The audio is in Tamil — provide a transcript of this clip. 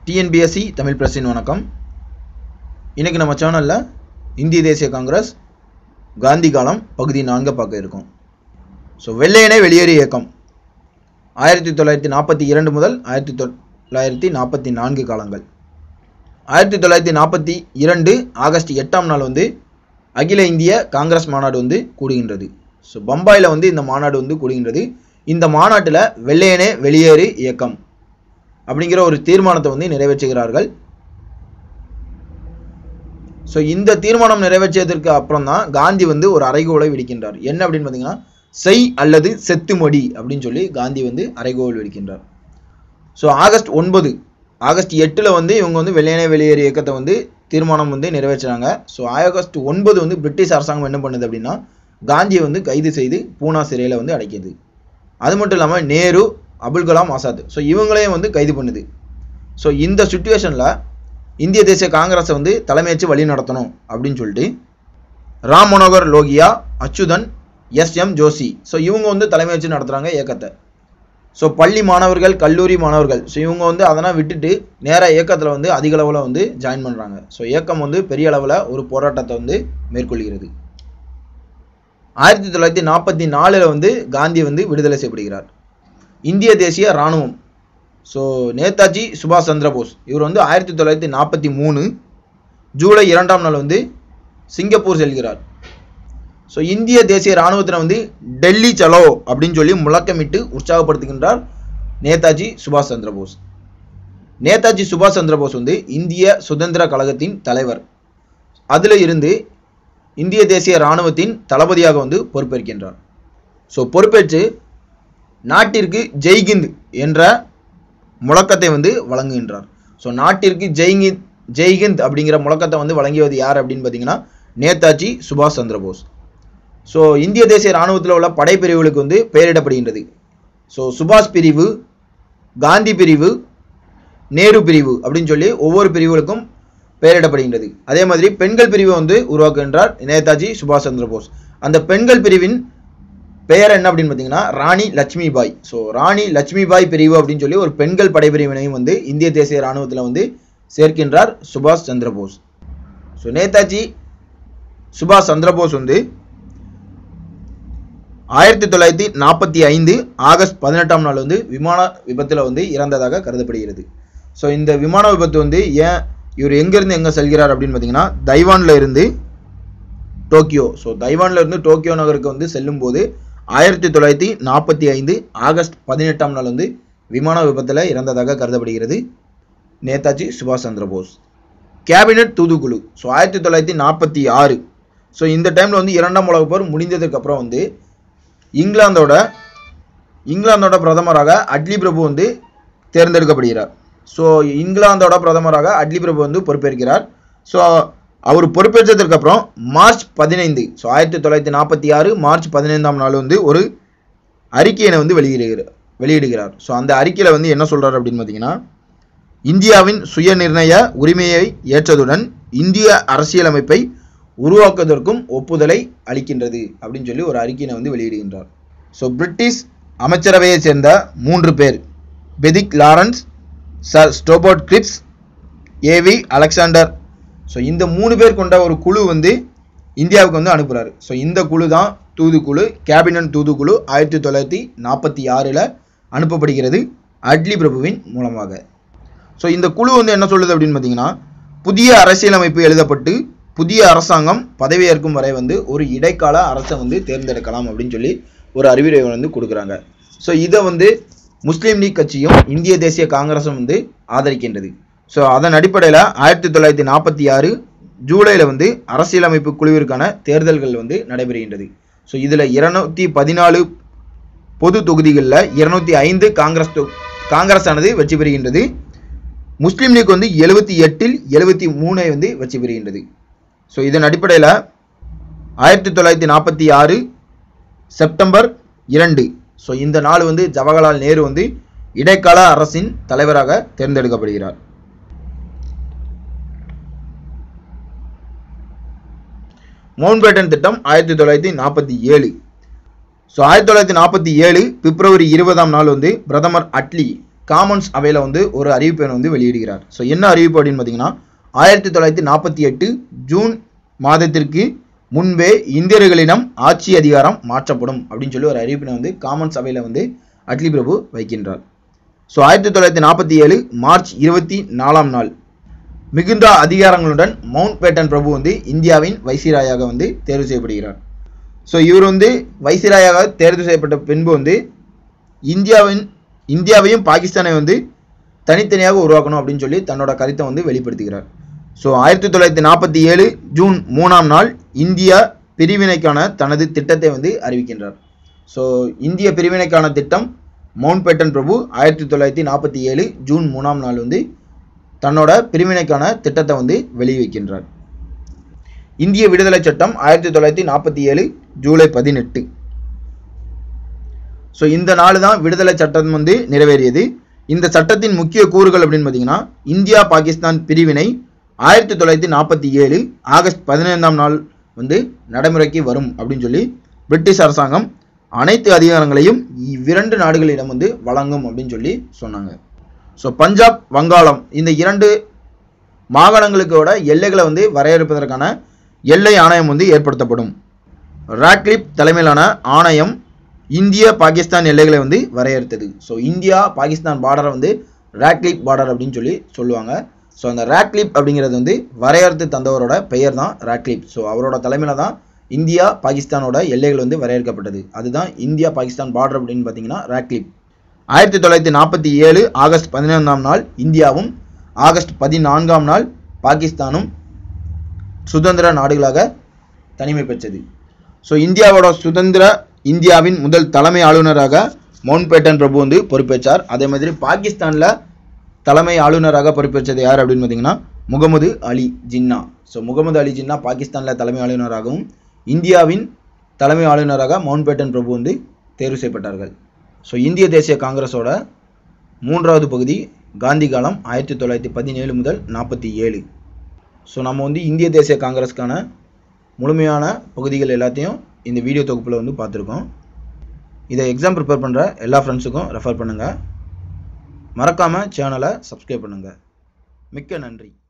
டிஎன்பிஎஸ்சி தமிழ் பிரஸின் வணக்கம் இன்றைக்கி நம்ம சேனலில் இந்திய தேசிய காங்கிரஸ் காந்தி காலம் பகுதி நான்கை பார்க்க இருக்கோம் ஸோ வெள்ளையனே வெளியேறு இயக்கம் ஆயிரத்தி தொள்ளாயிரத்தி நாற்பத்தி இரண்டு முதல் ஆயிரத்தி தொள்ளாயிரத்தி நாற்பத்தி நான்கு காலங்கள் ஆயிரத்தி தொள்ளாயிரத்தி நாற்பத்தி இரண்டு ஆகஸ்ட் எட்டாம் நாள் வந்து அகில இந்திய காங்கிரஸ் மாநாடு வந்து கூடுகின்றது ஸோ பம்பாயில் வந்து இந்த மாநாடு வந்து கூடுகின்றது இந்த மாநாட்டில் வெள்ளையனே வெளியேறு இயக்கம் அப்படிங்கிற ஒரு தீர்மானத்தை வந்து நிறைவேற்றுகிறார்கள் ஸோ இந்த தீர்மானம் நிறைவேற்றியதற்கு அப்புறம் தான் காந்தி வந்து ஒரு அறைகோலை விடுக்கின்றார் என்ன அப்படின்னு பார்த்தீங்கன்னா செய் அல்லது செத்துமொடி அப்படின்னு சொல்லி காந்தி வந்து அறைகோல் விடுக்கின்றார் ஸோ ஆகஸ்ட் ஒன்பது ஆகஸ்ட் எட்டில் வந்து இவங்க வந்து வெள்ளையனே வெளியேறு இயக்கத்தை வந்து தீர்மானம் வந்து நிறைவேற்றுறாங்க ஸோ ஆகஸ்ட் ஒன்பது வந்து பிரிட்டிஷ் அரசாங்கம் என்ன பண்ணுது அப்படின்னா காந்தியை வந்து கைது செய்து பூனா சிறையில் வந்து அடைக்கிது அது மட்டும் இல்லாமல் நேரு அபுல் கலாம் ஆசாத் ஸோ இவங்களையும் வந்து கைது பண்ணுது ஸோ இந்த சுச்சுவேஷனில் இந்திய தேசிய காங்கிரஸை வந்து தலைமையேற்று வழி நடத்தணும் அப்படின்னு சொல்லிட்டு Ram Manohar Lohia Achuthan S M Joshi so இவங்க வந்து தலைமையேற்று நடத்துகிறாங்க இயக்கத்தை ஸோ பள்ளி மாணவர்கள் கல்லூரி மாணவர்கள் ஸோ இவங்க வந்து அதெல்லாம் விட்டுட்டு நேராக இயக்கத்தில் வந்து அதிக அளவில் வந்து ஜாயின் பண்ணுறாங்க ஸோ இயக்கம் வந்து பெரிய அளவில் ஒரு போராட்டத்தை வந்து மேற்கொள்கிறது ஆயிரத்தி தொள்ளாயிரத்தி நாற்பத்தி நாலில் வந்து காந்தி வந்து விடுதலை செய்யப்படுகிறார் இந்திய தேசிய இராணுவம் ஸோ நேதாஜி சுபாஷ் சந்திர போஸ் இவர் வந்து ஆயிரத்தி தொள்ளாயிரத்தி நாற்பத்தி மூணு ஜூலை இரண்டாம் நாள் வந்து சிங்கப்பூர் செல்கிறார் ஸோ இந்திய தேசிய இராணுவத்தினை வந்து டெல்லி சலோ அப்படின்னு சொல்லி முழக்கமிட்டு உற்சாகப்படுத்துகின்றார் நேதாஜி சுபாஷ் சந்திர போஸ் நேதாஜி சுபாஷ் சந்திர போஸ் வந்து இந்திய சுதந்திர கழகத்தின் தலைவர் அதில் இருந்து இந்திய தேசிய இராணுவத்தின் தளபதியாக வந்து பொறுப்பேற்கின்றார் ஸோ பொறுப்பேற்று நாட்டிற்கு ஜெய்கிந்த் என்ற முழக்கத்தை வந்து வழங்குகின்றார் ஸோ நாட்டிற்கு ஜெய்கிந்த் ஜெய்ஹிந்த் அப்படிங்கிற முழக்கத்தை வந்து வழங்கியது யார் அப்படின்னு பார்த்தீங்கன்னா நேதாஜி சுபாஷ் சந்திர போஸ் ஸோ இந்திய தேசிய இராணுவத்தில் உள்ள படைப்பிரிவுகளுக்கு வந்து பெயரிடப்படுகின்றது ஸோ சுபாஷ் பிரிவு காந்தி பிரிவு நேரு பிரிவு அப்படின்னு சொல்லி ஒவ்வொரு பிரிவுகளுக்கும் பெயரிடப்படுகின்றது அதே மாதிரி பெண்கள் பிரிவை வந்து உருவாக்குகின்றார் நேதாஜி சுபாஷ் சந்திர போஸ் அந்த பெண்கள் பிரிவின் பெயர் என்ன அப்படின்னு பார்த்தீங்கன்னா ராணி லட்சுமி பாய் ஸோ ராணி லட்சுமி பாய் பிரிவு அப்படின்னு சொல்லி ஒரு பெண்கள் படைப்பிரிவினையும் வந்து இந்திய தேசிய இராணுவத்தில் வந்து சேர்க்கின்றார் சுபாஷ் சந்திர போஸ் ஸோ நேதாஜி சுபாஷ் சந்திர போஸ் வந்து ஆயிரத்தி தொள்ளாயிரத்தி நாற்பத்தி ஐந்து ஆகஸ்ட் பதினெட்டாம் நாள் வந்து விமான விபத்தில் வந்து இறந்ததாக கருதப்படுகிறது ஸோ இந்த விமான விபத்து வந்து ஏன் இவர் எங்கேருந்து எங்கே செல்கிறார் அப்படின்னு பார்த்தீங்கன்னா தைவானில் இருந்து டோக்கியோ ஸோ தைவானில் இருந்து டோக்கியோ நகருக்கு வந்து செல்லும்போது ஆயிரத்தி தொள்ளாயிரத்தி நாற்பத்தி ஐந்து ஆகஸ்ட் பதினெட்டாம் நாள் வந்து விமான விபத்தில் இறந்ததாக கருதப்படுகிறது நேதாஜி சுபாஷ் சந்திர போஸ் கேபினட் தூதுக்குழு ஸோ ஆயிரத்தி தொள்ளாயிரத்தி நாற்பத்தி ஆறு ஸோ இந்த டைமில் வந்து இரண்டாம் உலகப் போர் முடிந்ததுக்கு அப்புறம் வந்து இங்கிலாந்தோட இங்கிலாந்தோட பிரதமராக அட்லி பிரபு வந்து தேர்ந்தெடுக்கப்படுகிறார் ஸோ இங்கிலாந்தோட பிரதமராக அட்லி பிரபு வந்து பொறுப்பேற்கிறார் ஸோ அவர் பொறுப்பேற்றதற்கு அப்புறம் மார்ச் பதினைந்து ஸோ ஆயிரத்தி தொள்ளாயிரத்தி நாற்பத்தி ஆறு மார்ச் பதினைந்தாம் நாள் வந்து ஒரு அறிக்கையினை வந்து வெளியிடுகிறார் வெளியிடுகிறார் ஸோ அந்த அறிக்கையில் வந்து என்ன சொல்கிறார் அப்படின்னு பார்த்தீங்கன்னா இந்தியாவின் சுய நிர்ணய உரிமையை ஏற்றதுடன் இந்திய அரசியலமைப்பை உருவாக்குவதற்கும் ஒப்புதலை அளிக்கின்றது அப்படின்னு சொல்லி ஒரு அறிக்கையினை வந்து வெளியிடுகின்றார் ஸோ பிரிட்டிஷ் அமைச்சரவையை சேர்ந்த மூன்று பேர் Pethick Lawrence Sir Stafford Cripps AV Alexander so இந்த மூணு பேர் கொண்ட ஒரு குழு வந்து இந்தியாவுக்கு வந்து அனுப்புகிறாரு ஸோ இந்த குழு தான் தூதுக்குழு கேபினட் தூதுக்குழு ஆயிரத்தி தொள்ளாயிரத்தி நாற்பத்தி ஆறில் அனுப்பப்படுகிறது அட்லி பிரபுவின் மூலமாக ஸோ இந்த குழு வந்து என்ன சொல்லுது அப்படின்னு பார்த்தீங்கன்னா புதிய அரசியலமைப்பு எழுதப்பட்டு புதிய அரசாங்கம் பதவியேற்கும் வரை வந்து ஒரு இடைக்கால அரசை வந்து தேர்ந்தெடுக்கலாம் அப்படின்னு சொல்லி ஒரு அறிவுரை வந்து கொடுக்குறாங்க ஸோ இதை வந்து முஸ்லீம் லீக் கட்சியும் இந்திய தேசிய காங்கிரஸும் வந்து ஆதரிக்கின்றது ஸோ அதன் அடிப்படையில் ஆயிரத்தி தொள்ளாயிரத்தி நாற்பத்தி ஆறு ஜூலையில் வந்து அரசியலமைப்பு குழுவிற்கான தேர்தல்கள் வந்து நடைபெறுகின்றது ஸோ இதில் இருநூத்தி பதினாலு பொது தொகுதிகளில் இருநூத்தி ஐந்து காங்கிரஸ் தொ காங்கிரஸ் ஆனது வெற்றி பெறுகின்றது முஸ்லீம் லீக் வந்து எழுபத்தி எட்டில் எழுபத்தி மூணை வந்து வெற்றி பெறுகின்றது ஸோ இதன் அடிப்படையில் ஆயிரத்தி தொள்ளாயிரத்தி நாற்பத்தி ஆறு செப்டம்பர் இரண்டு ஸோ இந்த நாள் வந்து ஜவஹர்லால் நேரு வந்து இடைக்கால அரசின் தலைவராக தேர்ந்தெடுக்கப்படுகிறார் மவுண்ட் பேட்டன் திட்டம் ஆயிரத்தி தொள்ளாயிரத்தி நாற்பத்தி ஏழு ஸோ ஆயிரத்தி தொள்ளாயிரத்தி நாற்பத்தி ஏழு பிப்ரவரி இருபதாம் நாள் வந்து பிரதமர் அட்லி காமன்ஸ் அவையில் வந்து ஒரு அறிவிப்பை வந்து வெளியிடுகிறார் ஸோ என்ன அறிவிப்பு அப்படின்னு பார்த்தீங்கன்னா ஆயிரத்தி தொள்ளாயிரத்தி நாற்பத்தி எட்டு ஜூன் மாதத்திற்கு முன்பே இந்தியர்களிடம் ஆட்சி அதிகாரம் மாற்றப்படும் அப்படின்னு சொல்லி ஒரு அறிவிப்பினை வந்து காமன்ஸ் அவையில் வந்து அட்லி பிரபு வைக்கின்றார் ஸோ ஆயிரத்தி தொள்ளாயிரத்தி நாற்பத்தி ஏழு மார்ச் இருபத்தி நாலாம் நாள் மிகுந்த அதிகாரங்களுடன் மவுண்ட் பேட்டன் பிரபு வந்து இந்தியாவின் வைசிராயாக வந்து தேர்வு செய்யப்படுகிறார் ஸோ இவர் வந்து வைசிராயாக தேர்வு செய்யப்பட்ட பின்பு வந்து இந்தியாவின் இந்தியாவையும் பாகிஸ்தானை வந்து தனித்தனியாக உருவாக்கணும் அப்படின்னு சொல்லி தன்னோட கருத்தை வந்து வெளிப்படுத்துகிறார் ஸோ ஆயிரத்தி தொள்ளாயிரத்தி நாற்பத்தி ஏழு ஜூன் மூணாம் நாள் இந்தியா பிரிவினைக்கான தனது திட்டத்தை வந்து அறிவிக்கின்றார் ஸோ இந்திய பிரிவினைக்கான திட்டம் மவுண்ட் பேட்டன் பிரபு ஆயிரத்தி தொள்ளாயிரத்தி நாற்பத்தி ஏழு ஜூன் மூணாம் நாள் வந்து தன்னோட பிரிவினைக்கான திட்டத்தை வந்து வெளிவைக்கின்றார் இந்திய விடுதலை சட்டம் ஆயிரத்தி தொள்ளாயிரத்தி நாற்பத்தி ஏழு ஜூலை பதினெட்டு ஸோ இந்த நாள் தான் விடுதலை சட்டம் வந்து நிறைவேறியது இந்த சட்டத்தின் முக்கிய கூறுகள் அப்படின்னு பார்த்தீங்கன்னா இந்தியா பாகிஸ்தான் பிரிவினை ஆயிரத்தி தொள்ளாயிரத்தி நாற்பத்தி ஏழு ஆகஸ்ட் பதினைந்தாம் நாள் வந்து நடைமுறைக்கு வரும் அப்படின்னு சொல்லி பிரிட்டிஷ் அரசாங்கம் அனைத்து அதிகாரங்களையும் இவ்விரண்டு நாடுகளிடம் வந்து வழங்கும் அப்படின்னு சொல்லி சொன்னாங்க ஸோ பஞ்சாப் வங்காளம் இந்த இரண்டு மாகாணங்களுக்கோட எல்லைகளை வந்து வரையறுப்பதற்கான எல்லை ஆணையம் வந்து ஏற்படுத்தப்படும் ராட்லிப் தலைமையிலான ஆணையம் இந்திய பாகிஸ்தான் எல்லைகளை வந்து வரையறுத்தது ஸோ இந்தியா பாகிஸ்தான் பார்டரை வந்து ராட்லிப் பார்டர் அப்படின்னு சொல்லி சொல்லுவாங்க ஸோ அந்த ராட்லிப் அப்படிங்கிறது வந்து வரையறுத்து தந்தவரோட பெயர் தான் ராட்லிப் ஸோ அவரோட தலைமையில் தான் இந்தியா பாகிஸ்தானோட எல்லைகள் வந்து வரையறுக்கப்பட்டது அதுதான் இந்தியா பாகிஸ்தான் பார்டர் அப்படின்னு பார்த்தீங்கன்னா ராட்லிப் ஆயிரத்தி தொள்ளாயிரத்தி நாற்பத்தி ஏழு ஆகஸ்ட் பதினைந்தாம் நாள் இந்தியாவும் ஆகஸ்ட் பதினான்காம் நாள் பாகிஸ்தானும் சுதந்திர நாடுகளாக தனிமை பெற்றது ஸோ இந்தியாவோட சுதந்திர இந்தியாவின் முதல் தலைமை ஆளுநராக மவுண்ட் பேட்டன் பிரபு வந்து பொறுப்பேற்றார் அதே மாதிரி பாகிஸ்தானில் தலைமை ஆளுநராக பொறுப்பேற்றது யார் அப்படின்னு பார்த்தீங்கன்னா முகமது அலி ஜின்னா ஸோ முகமது அலி ஜின்னா பாகிஸ்தானில் தலைமை ஆளுநராகவும் இந்தியாவின் தலைமை ஆளுநராக மவுண்ட் பேட்டன் பிரபு வந்து தேர்வு செய்யப்பட்டார்கள் ஸோ இந்திய தேசிய காங்கிரஸோட மூன்றாவது பகுதி காந்தி காலம் ஆயிரத்தி தொள்ளாயிரத்தி பதினேழு முதல் நாற்பத்தி ஏழு ஸோ நம்ம வந்து இந்திய தேசிய காங்கிரஸ்க்கான முழுமையான பகுதிகள் எல்லாத்தையும் இந்த வீடியோ தொகுப்பில் வந்து பார்த்துருக்கோம் இதை எக்ஸாம் ப்ரிப்பேர் பண்ணுற எல்லா ஃப்ரெண்ட்ஸுக்கும் ரெஃபர் பண்ணுங்கள் மறக்காமல் சேனலை சப்ஸ்கிரைப் பண்ணுங்கள் மிக்க நன்றி